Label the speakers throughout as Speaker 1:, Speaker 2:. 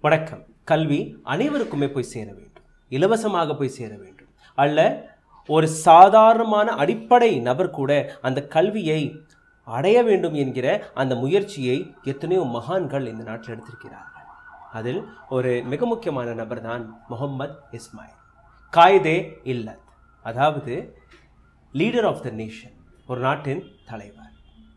Speaker 1: வணக்கம் கல்வி அனைவருக்குமே போய் சேர வேண்டும் இலவசமாக போய் சேர வேண்டும் அல்ல ஒரு சாதாரணமான அடிப்படை நபர் கூட அந்த கல்வியை அடைய வேண்டும் என்கிற அந்த முயற்சியை எத்தனையோ மகான்கள் இந்த நாட்டில் எடுத்திருக்கிறார்கள் அதில் ஒரு மிக முக்கியமான நபர் தான் முகம்மது இஸ்மாயில் காயிதே இல்லத் அதாவது லீடர் ஆஃப் த நேஷன் ஒரு நாட்டின் தலைவர்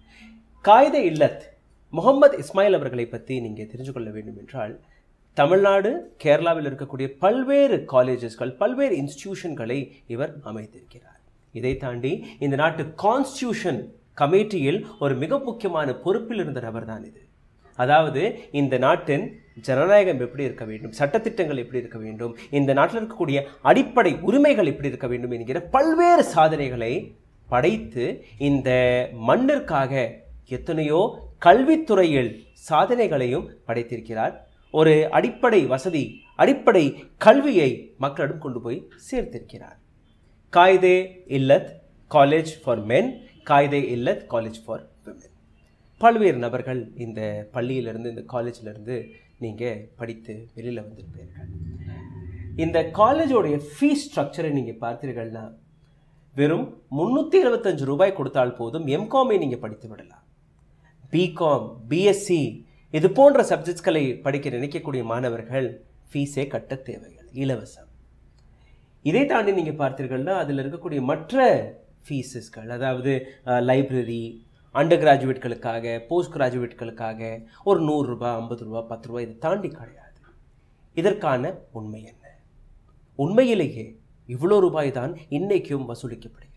Speaker 1: காயிதே இல்லத் முகமது இஸ்மாயில் அவர்களை பற்றி நீங்கள் தெரிஞ்சு கொள்ள வேண்டும் என்றால் தமிழ்நாடு கேரளாவில் இருக்கக்கூடிய பல்வேறு காலேஜஸ்கள் பல்வேறு இன்ஸ்டிடியூஷன்களை இவர் அமைத்திருக்கிறார் இதை தாண்டி இந்த நாட்டு கான்ஸ்டியூஷன் கமிட்டியில் ஒரு மிக முக்கியமான பொறுப்பில் இருந்த நபர் தான் இது அதாவது இந்த நாட்டின் ஜனநாயகம் எப்படி இருக்க வேண்டும் சட்டத்திட்டங்கள் எப்படி இருக்க வேண்டும் இந்த நாட்டில் இருக்கக்கூடிய அடிப்படை உரிமைகள் எப்படி இருக்க வேண்டும் என்கிற பல்வேறு சாதனைகளை படைத்து இந்த மண்ணிற்காக எத்தனையோ கல்வித்துறையில் சாதனைகளையும் படைத்திருக்கிறார் ஒரு அடிப்படை வசதி அடிப்படை கல்வியை மக்களிடம் கொண்டு போய் சேர்த்திருக்கிறார் Quaid-e Millath college for men Quaid-e Millath college for women பல்வேறு நபர்கள் இந்த பள்ளியிலிருந்து இந்த காலேஜிலிருந்து நீங்கள் படித்து வெளியில் வந்திருப்பீர்கள் இந்த காலேஜோடைய ஃபீஸ் ஸ்ட்ரக்சரை நீங்கள் பார்த்தீர்கள்னா வெறும் முந்நூற்றி இருபத்தஞ்சு ரூபாய் கொடுத்தால் போதும் எம்காமை நீங்கள் படித்து விடலாம் பிகாம் பிஎஸ்சி இது போன்ற சப்ஜெக்ட்ஸ்களை படிக்க நினைக்கக்கூடிய மாணவர்கள் ஃபீஸே கட்ட தேவையில்லை இலவசம் இதை தாண்டி நீங்கள் பார்த்தீர்கள்னா அதில் இருக்கக்கூடிய மற்ற ஃபீஸஸ்கள் அதாவது லைப்ரரி அண்டர் கிராஜுவேட்களுக்காக போஸ்ட் கிராஜுவேட்களுக்காக ஒரு நூறுரூபா ஐம்பது ரூபா பத்து ரூபா இதை தாண்டி கிடையாது இதற்கான உண்மை என்ன உண்மையிலேயே இவ்வளோ ரூபாய் தான் இன்னைக்கும் வசூலிக்கப்படுகிறதா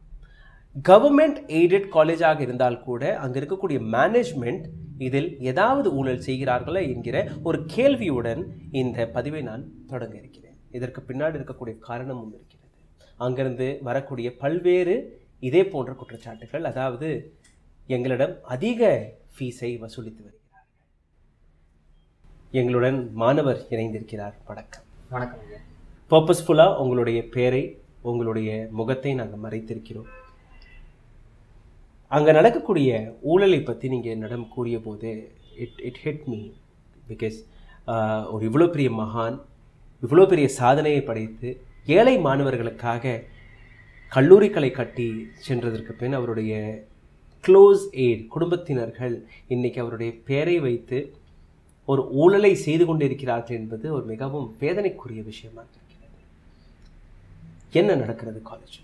Speaker 1: கவர்மெண்ட் எய்டட் காலேஜாக இருந்தால் கூட அங்கே இருக்கக்கூடிய மேனேஜ்மெண்ட் இதில் ஏதாவது ஊழல் செய்கிறார்களா என்கிற ஒரு கேள்வியுடன் இந்த பதிவை நான் தொடங்க இருக்கிறேன் இதற்கு பின்னாடி இருக்கக்கூடிய காரணமும் இருக்கிறது அங்கிருந்து வரக்கூடிய பல்வேறு இதே போன்ற குற்றச்சாட்டுகள் அதாவது எங்களிடம் அதிக ஃபீஸை வசூலித்து வருகிறார்கள் எங்களுடன் மாணவர் இணைந்திருக்கிறார் வணக்கம்
Speaker 2: வணக்கம் ஐயா
Speaker 1: பர்பஸ்ஃபுல்லாக உங்களுடைய பேரை உங்களுடைய முகத்தை நாங்கள் மறைத்திருக்கிறோம் அங்கே நடக்கக்கூடிய ஊழலை பற்றி நீங்கள் என்னிடம் கூறிய போது it it hit me because ஒரு இவ்வளோ பெரிய மகான் இவ்வளோ பெரிய சாதனையை படைத்து ஏழை மாணவர்களுக்காக கல்லூரிகளை கட்டி சென்றதற்கு பின் அவருடைய க்ளோஸ் எய்ட் குடும்பத்தினர்கள் இன்னைக்கு அவருடைய பெயரை வைத்து ஒரு ஊழலை செய்து கொண்டிருக்கிறார்கள் என்பது ஒரு மிகவும் வேதனைக்குரிய விஷயமாக இருக்கிறது என்ன நடக்கிறது காலேஜில்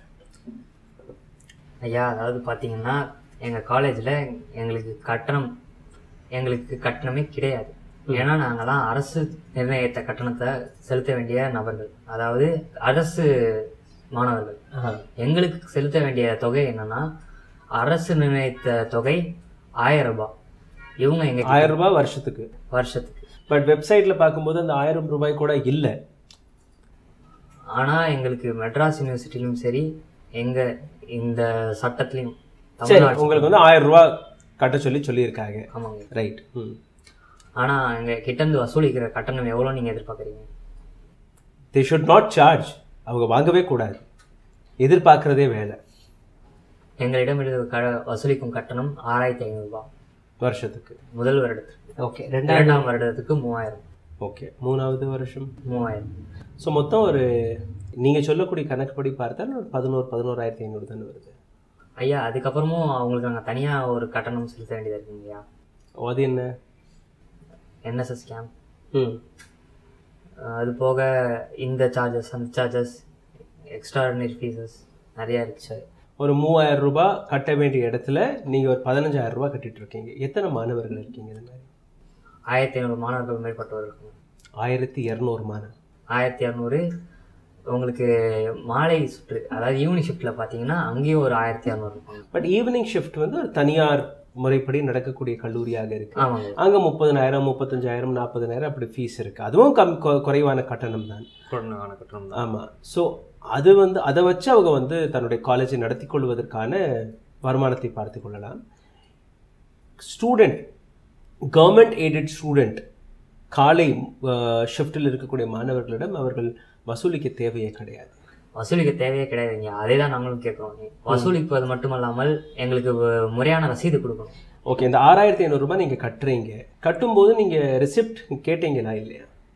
Speaker 2: ஐயா அதாவது பார்த்தீங்கன்னா எங்கள் காலேஜில் எங்களுக்கு கட்டணம் எங்களுக்கு கட்டணமே கிடையாது ஏன்னா நாங்கள் தான் அரசு நிர்ணயித்த கட்டணத்தை செலுத்த வேண்டிய நபர்கள் அதாவது அரசு மாணவர்கள் எங்களுக்கு செலுத்த வேண்டிய தொகை என்னன்னா அரசு நிர்ணயித்த தொகை ஆயிரம் ரூபாய் இவங்க எங்க
Speaker 1: ஆயிரம் ரூபாய் வருஷத்துக்கு
Speaker 2: வருஷத்துக்கு
Speaker 1: பட் வெப்சைட்டில் பார்க்கும்போது அந்த ஆயிரம் ரூபாய் கூட இல்லை
Speaker 2: ஆனா எங்களுக்கு மெட்ராஸ் யூனிவர்சிட்டிலும் சரி எங்க இந்த சட்டத்திலையும்
Speaker 1: சரி
Speaker 2: தமிழ்நாடு
Speaker 1: உங்களுக்கு வந்து ஆயிரம் ரூபாய் கட்ட சொல்லி சொல்லியிருக்காங்க
Speaker 2: ஆமாங்க
Speaker 1: ரைட் ம்
Speaker 2: ஆனா எங்க கிட்ட இருந்து வசூலிக்கிற கட்டணம் எவ்வளவு நீங்க எதிர்பார்க்குறீங்க
Speaker 1: தே ஷுட் நாட் சார்ஜ் அவங்க வாங்கவே கூடாது எதிர்பார்க்கறதே வேலை
Speaker 2: எங்களிடம் இருந்து க- வசூலிக்கும் கட்டணம் ஆறாயிரத்தி ஐநூறு ரூபாய்
Speaker 1: வருஷத்துக்கு
Speaker 2: முதல் வருடத்துக்கு
Speaker 1: ஓகே
Speaker 2: இரண்டாம் வருடத்துக்கு மூவாயிரம்
Speaker 1: ஓகே மூணாவது வருஷம்
Speaker 2: மூவாயிரம்
Speaker 1: ஸோ மொத்தம் ஒரு நீங்கள் சொல்லக்கூடிய கணக்குப்படி பார்த்தால் ஒரு பதினோரு பதினோராயிரத்தி ஐநூறு தானே வருது
Speaker 2: ஐயா அதுக்கப்புறமும் அவங்களுக்கு நாங்கள் தனியா ஒரு கட்டணம் செலுத்த வேண்டியதா இருக்குங்க ஐயா
Speaker 1: ஓ, அது என்ன
Speaker 2: என்எஸ்எஸ் கேம்ப்
Speaker 1: ம்
Speaker 2: அது போக இந்த சார்ஜஸ் அந்த சார்ஜஸ் எக்ஸ்ட்ராடினரி ஃபீஸஸ் நிறையா இருக்கு சார்
Speaker 1: ஒரு மூவாயிரம் ரூபாய் கட்ட வேண்டிய இடத்துல நீங்கள் ஒரு பதினஞ்சாயிரம் ரூபாய் கட்டிட்டு இருக்கீங்க எத்தனை மாணவர்கள் இருக்கீங்க இந்த மாதிரி
Speaker 2: ஆயிரத்தி ஐநூறு மாணவர்கள் மேற்பட்டவர் இருக்குங்க
Speaker 1: ஆயிரத்தி இரநூறு மாணவர்
Speaker 2: ஆயிரத்தி இரநூறு உங்களுக்கு மாலை சுற்று அதாவது ஈவினிங் ஷிஃப்ட்டில் பார்த்தீங்கன்னா அங்கேயும் ஒரு ஆயிரத்தி இரநூறு இருப்பாங்க
Speaker 1: பட் ஈவினிங் ஷிஃப்ட் வந்து ஒரு தனியார் முறைப்படி நடக்கக்கூடிய கல்லூரியாக இருக்கு
Speaker 2: ஆமாங்க
Speaker 1: அங்கே முப்பதனாயிரம் முப்பத்தஞ்சாயிரம் நாற்பதனாயிரம் அப்படி ஃபீஸ் இருக்கு அதுவும் கம் கொ- குறைவான கட்டணம் தான்
Speaker 2: கட்டணம் கட்டணம்
Speaker 1: ஆமாம் ஸோ அது வந்து அதை வச்சு அவங்க வந்து தன்னுடைய காலேஜை நடத்தி கொள்வதற்கான வருமானத்தை பார்த்து கொள்ளலாம் ஸ்டூடெண்ட் கவர்மெண்ட் எய்டட் ஸ்டூடெண்ட் காலை ஷிஃப்ட்டில் இருக்கக்கூடிய மாணவர்களிடம் அவர்கள் வசூலிக்க தேவையே கிடையாது
Speaker 2: வசூலிக்க தேவையே கிடையாதுங்க அதே தான் நாங்களும் கேட்குறோம் வசூலிப்பது மட்டுமல்லாமல் எங்களுக்கு வ- முறையான ரசீது கொடுக்கணும்
Speaker 1: ஓகே இந்த ஆறாயிரத்தி ஐநூறுரூபா நீங்கள் கட்டுறீங்க கட்டும்போது நீங்கள் ரிசிப்ட் கேட்டீங்களா இல்லையா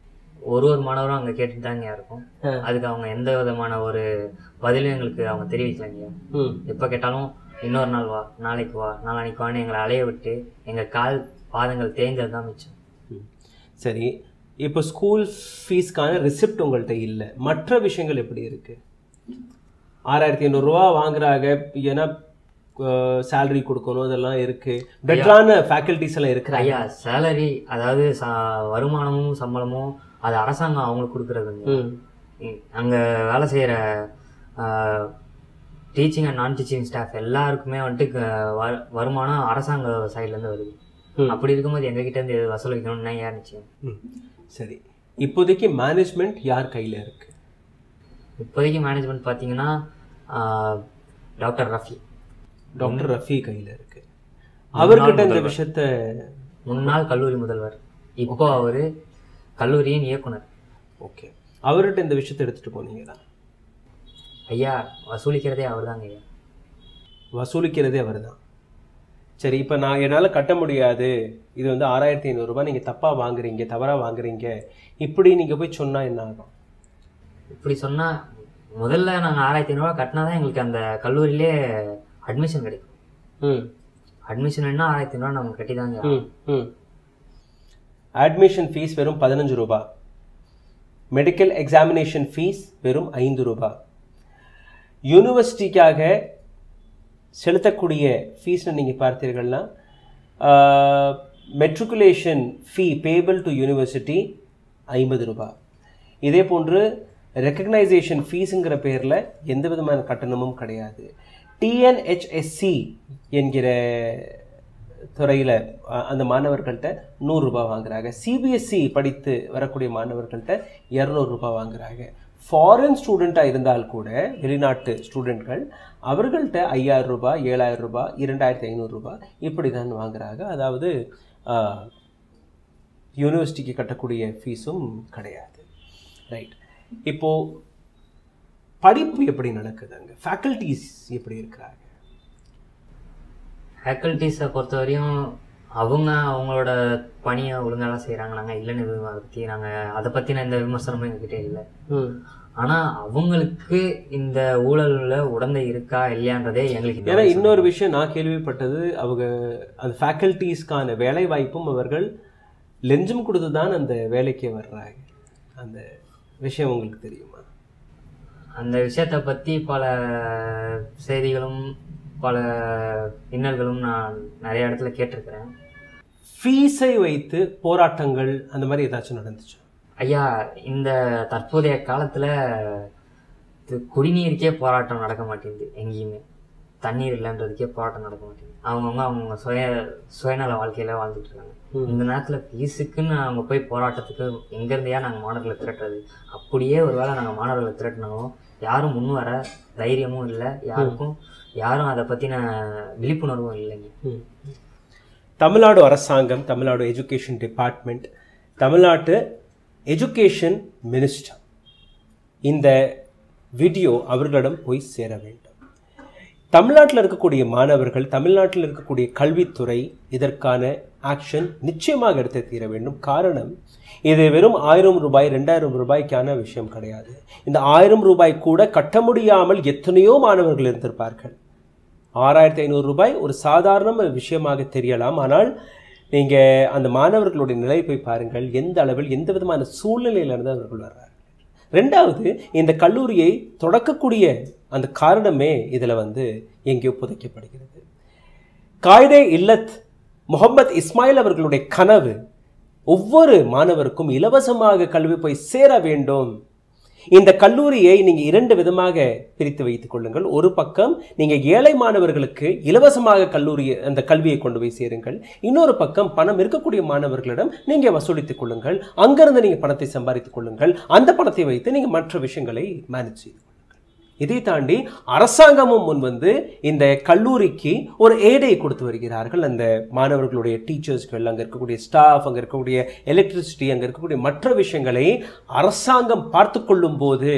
Speaker 2: ஒரு ஒரு மாணவரும் அங்கே கேட்டுட்டு தாங்க இருக்கும்
Speaker 1: ஆ.
Speaker 2: அதுக்கு அவங்க எந்த விதமான ஒரு பதிலும் எங்களுக்கு அவங்க தெரிவிக்கலைங்க
Speaker 1: ம்
Speaker 2: எப்போ கேட்டாலும் இன்னொரு நாள் வா நாளைக்கு வா நாளானைக்கு வான்னு எங்களை அலைய விட்டு எங்கள் கால் பாதங்கள் தேய்ந்தது தான் மிச்சம்
Speaker 1: ம். சரி இப்போ ஸ்கூல் ஃபீஸ்க்கான ரிசிப்ட் உங்கள்கிட்ட இல்லை மற்ற விஷயங்கள் எப்படி இருக்கு ஆறாயிரத்தி ஐநூறுரூவா வாங்குறாங்க ஏன்னா சேலரி கொடுக்கணும் இதெல்லாம் இருக்கு பெட்டரான ஃபேக்கல்டிஸ் எல்லாம் இருக்கிறாங்க
Speaker 2: ஐயா சேலரி அதாவது ச- வருமானமும் சம்பளமும் அது அரசாங்கம் அவங்களுக்கு கொடுக்குறதுங்க
Speaker 1: ம்
Speaker 2: ம், அங்க வேலை செய்யற teaching and non teaching staff எல்லாருக்குமே வந்துட்டு க- வரு- வருமானம் அரசாங்க சைட்ல இருந்து வருது
Speaker 1: ம்.
Speaker 2: அப்படி இருக்கும்போது எங்க கிட்ட இருந்து வசூல் வைக்கணும்னா ஏன் நிச்சயம்
Speaker 1: ம் சரி இப்போதைக்கு மேனேஜ்மெண்ட் யார் கையில் இருக்கு
Speaker 2: இப்போதைக்கு மேனேஜ்மெண்ட் பார்த்தீங்கன்னா டாக்டர் ரஃபி
Speaker 1: டாக்டர் ரஃபி கையில் இருக்கு அவர்கிட்ட இந்த விஷயத்த
Speaker 2: முன்னாள் கல்லூரி முதல்வர் இப்போ அவரு கல்லூரியின் இயக்குனர்
Speaker 1: ஓகே அவர்கிட்ட இந்த விஷயத்தை எடுத்துட்டு போனீங்களா
Speaker 2: ஐயா வசூலிக்கிறதே அவர்தாங்க ஐயா
Speaker 1: வசூலிக்கிறதே அவர் தான் சரி இப்போ நான் என்னால் கட்ட முடியாது இது வந்து ஆறாயிரத்தி ஐநூறுரூபா நீங்கள் தப்பாக வாங்குறீங்க தவறாக வாங்குறீங்க இப்படி நீங்கள் போய் சொன்னால் என்ன ஆகும்
Speaker 2: இப்படி சொன்னா முதல்ல நாங்கள் ஆறாயிரத்தி ஐநூறுரூவா கட்டினா தான் எங்களுக்கு அந்த கல்லூரியிலே அட்மிஷன் கிடைக்கும்
Speaker 1: ம்
Speaker 2: அட்மிஷன் என்ன ஆயிரத்தி ஐநூறுவா நம்ம கட்டி தாங்க
Speaker 1: ம் ம் அட்மிஷன் ஃபீஸ் வெறும் பதினஞ்சு ரூபா மெடிக்கல் எக்ஸாமினேஷன் ஃபீஸ் வெறும் ஐந்து ரூபா யூனிவர்சிட்டிக்காக செலுத்தக்கூடிய ஃபீஸ்னு நீங்கள் பார்த்தீர்கள்னா matriculation fee payable to university ஐம்பது ரூபாய் இதே போன்று ரெக்கக்னைசேஷன் ஃபீஸுங்கிற பேரில் எந்த விதமான கட்டணமும் கிடையாது டிஎன்ஹெச்எஸ்சி என்கிற துறையில் அந்த மாணவர்கள்ட்ட நூறுரூபா வாங்குறாங்க சிபிஎஸ்சி படித்து வரக்கூடிய மாணவர்கள்ட்ட இரநூறுபா வாங்குறாங்க ஃபாரின் ஸ்டூடெண்ட்டாக இருந்தால் கூட வெளிநாட்டு ஸ்டூடெண்ட்கள் அவர்கள்ட்ட ஐயாயிரம் ரூபாய் ஏழாயிரம் ரூபாய் இரண்டாயிரத்தி ஐநூறுரூபா இப்படி தான் வாங்குறாங்க அதாவது யூனிவர்சிட்டிக்கு கட்டக்கூடிய ஃபீஸும் கிடையாது ரைட் இப்போது படிப்பு எப்படி நடக்குது அங்கே ஃபேக்கல்டிஸ் எப்படி இருக்கிறாங்க
Speaker 2: ஃபேக்கல்ட்டிஸை பொறுத்தவரையும் அவங்க அவங்களோட பணியை ஒழுங்காக செய்கிறாங்க நாங்கள் இல்லைன்னு எதுவும் அதை பற்றி நாங்கள் அதை பற்றின எந்த விமர்சனமும் எங்ககிட்ட இல்லை ஆனால் அவங்களுக்கு இந்த ஊழல்ல உடந்தை இருக்கா இல்லையான்றதே எங்களுக்கு இந்த
Speaker 1: ஏன்னா இன்னொரு விஷயம் நான் கேள்விப்பட்டது அவங்க அந்த ஃபேக்கல்டிஸ்க்கான வேலை வாய்ப்பும் அவர்கள் லெஞ்சம் கொடுத்து தான் அந்த வேலைக்கு வர்றாங்க அந்த விஷயம் உங்களுக்கு தெரியுமா
Speaker 2: அந்த விஷயத்தை பற்றி பல செய்திகளும் பல இன்னல்களும் நான் நிறைய இடத்துல கேட்டிருக்கிறேன்
Speaker 1: ஃபீஸை வைத்து போராட்டங்கள் அந்த மாதிரி ஏதாச்சும் நடந்துச்சு
Speaker 2: ஐயா இந்த தற்போதைய காலத்தில் குடிநீருக்கே போராட்டம் நடக்க மாட்டேங்குது எங்கேயுமே தண்ணீர் இல்லைன்றதுக்கே போராட்டம் நடக்க மாட்டேங்குது அவங்கவுங்க அவங்க சுய சுயநல வாழ்க்கையில வாழ்ந்துட்டு இருக்காங்க இந்த நேரத்தில் ஃபீஸுக்குன்னு அவங்க போய் போராட்டத்துக்கு எங்கேருந்தையா நாங்கள் மாணவர்களை திரட்டுறது அப்படியே ஒருவேளை நாங்கள் மாணவர்களை திரட்டினாலும் யாரும் முன் வர தைரியமும் இல்லை யாருக்கும் யாரும் அதை பற்றின விழிப்புணர்வும் இல்லைங்க
Speaker 1: ம். தமிழ்நாடு அரசாங்கம் தமிழ்நாடு எஜுகேஷன் டிபார்ட்மெண்ட் தமிழ்நாட்டு எஜுகேஷன் மினிஸ்டர் இந்த வீடியோ அவர்களிடம் போய் சேர வேண்டும் தமிழ்நாட்டில் இருக்கக்கூடிய மாணவர்கள் தமிழ்நாட்டில் இருக்கக்கூடிய கல்வித்துறை இதற்கான ஆக்ஷன் நிச்சயமாக எடுத்து தீர வேண்டும் காரணம் இது வெறும் ஆயிரம் ரூபாய் ரெண்டாயிரம் ரூபாய்க்கான விஷயம் கிடையாது இந்த ஆயிரம் ரூபாய் கூட கட்ட முடியாமல் எத்தனையோ மாணவர்கள் இருந்திருப்பார்கள் ஆறாயிரத்தி ஐநூறு ரூபாய் ஒரு சாதாரண விஷயமாக தெரியலாம் ஆனால் நீங்கள் அந்த மாணவர்களுடைய நிலை போய் பாருங்கள் எந்த அளவில் எந்த விதமான சூழ்நிலையிலிருந்து அவர்கள் வர்றார்கள் ரெண்டாவது இந்த கல்லூரியை தொடக்கக்கூடிய அந்த காரணமே இதில் வந்து எங்கேயோ புதைக்கப்படுகிறது காய்டே இல்லத் முகமது இஸ்மாயில் அவர்களுடைய கனவு ஒவ்வொரு மாணவருக்கும் இலவசமாக கல்வி போய் சேர வேண்டும் இந்த கல்லூரியை நீங்க இரண்டு விதமாக பிரித்து வைத்துக் கொள்ளுங்கள் ஒரு பக்கம் நீங்க ஏழை மாணவர்களுக்கு இலவசமாக கல்லூரி அந்த கல்வியை கொண்டு போய் சேருங்கள் இன்னொரு பக்கம் பணம் இருக்கக்கூடிய மாணவர்களிடம் நீங்க வசூலித்துக் கொள்ளுங்கள் அங்கிருந்து நீங்க பணத்தை சம்பாதித்துக் கொள்ளுங்கள் அந்த பணத்தை வைத்து நீங்க மற்ற விஷயங்களை மேனேஜ் செய்து கொள்ளுங்கள் இதை தாண்டி அரசாங்கமும் முன் வந்து இந்த கல்லூரிக்கு ஒரு ஏடை கொடுத்து வருகிறார்கள் அந்த மாணவர்களுடைய டீச்சர்ஸ்கள் அங்கே இருக்கக்கூடிய ஸ்டாஃப் அங்கே இருக்கக்கூடிய எலக்ட்ரிசிட்டி அங்கே இருக்கக்கூடிய மற்ற விஷயங்களை அரசாங்கம் பார்த்து கொள்ளும் போது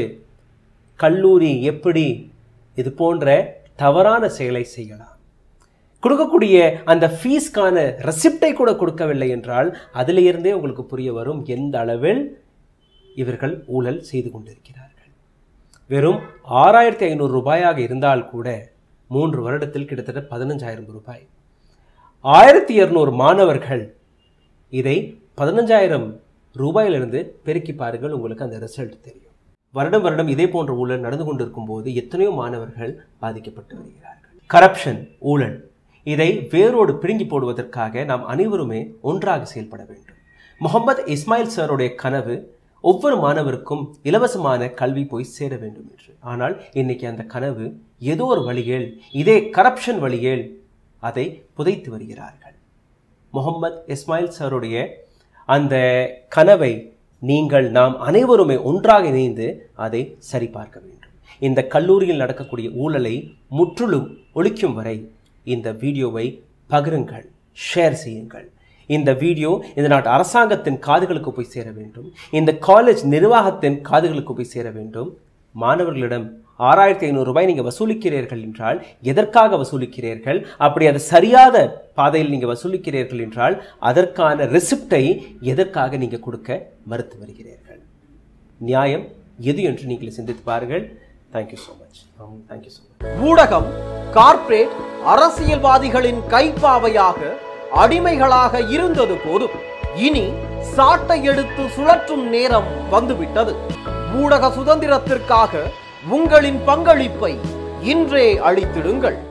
Speaker 1: கல்லூரி எப்படி இது போன்ற தவறான செயலை செய்யலாம் கொடுக்கக்கூடிய அந்த ஃபீஸ்க்கான ரெசிப்டை கூட கொடுக்கவில்லை என்றால் அதிலிருந்தே உங்களுக்கு புரிய வரும் எந்த அளவில் இவர்கள் ஊழல் செய்து கொண்டிருக்கிறார்கள் வெறும் ஆறாயிரத்தி ஐநூறு ரூபாயாக இருந்தால் கூட மூன்று வருடத்தில் கிட்டத்தட்ட பதினஞ்சாயிரம் ரூபாய் ஆயிரத்தி இருநூறு மாணவர்கள் இதை பதினஞ்சாயிரம் ரூபாயிலிருந்து பெருக்கி பாருங்கள் உங்களுக்கு அந்த ரிசல்ட் தெரியும் வருடம் வருடம் இதே போன்ற ஊழல் நடந்து கொண்டிருக்கும் போது எத்தனையோ மாணவர்கள் பாதிக்கப்பட்டு வருகிறார்கள் கரப்ஷன் ஊழல் இதை வேரோடு பிடுங்கி போடுவதற்காக நாம் அனைவருமே ஒன்றாக செயல்பட வேண்டும் முகமது இஸ்மாயில் சாருடைய கனவு ஒவ்வொரு மாணவருக்கும் இலவசமான கல்வி போய் சேர வேண்டும் என்று ஆனால் இன்னைக்கு அந்த கனவு ஏதோ ஒரு வழியில் இதே கரப்ஷன் வழியில் அதை புதைத்து வருகிறார்கள் முகமது இஸ்மாயில் சாருடைய அந்த கனவை நீங்கள் நாம் அனைவருமே ஒன்றாக இணைந்து அதை சரிபார்க்க வேண்டும் இந்த கல்லூரியில் நடக்கக்கூடிய ஊழலை முற்றிலும் ஒழிக்கும் வரை இந்த வீடியோவை பகிருங்கள் ஷேர் செய்யுங்கள் இந்த வீடியோ இந்த நாட்டு அரசாங்கத்தின் காதுகளுக்கு போய் சேர வேண்டும் இந்த காலேஜ் நிர்வாகத்தின் காதுகளுக்கு போய் சேர வேண்டும் மாணவர்களிடம் ஆறாயிரத்தி ஐநூறு ரூபாய் நீங்கள் வசூலிக்கிறீர்கள் என்றால் எதற்காக வசூலிக்கிறீர்கள் அப்படி அது சரியாத பாதையில் நீங்கள் வசூலிக்கிறீர்கள் என்றால் அதற்கான ரெசிப்டை எதற்காக நீங்கள் கொடுக்க மறுத்து வருகிறீர்கள் நியாயம் எது என்று நீங்கள் சிந்தித்து பாருங்கள் thank you so much thank you so much
Speaker 3: ஊடகம் கார்ப்பரேட் அரசியல்வாதிகளின் கைப்பாவையாக அடிமைகளாக இருந்தது போதும் இனி சாட்டை எடுத்து சுழற்றும் நேரம் வந்துவிட்டது ஊடக சுதந்திரத்திற்காக உங்களின் பங்களிப்பை இன்றே அளித்திடுங்கள்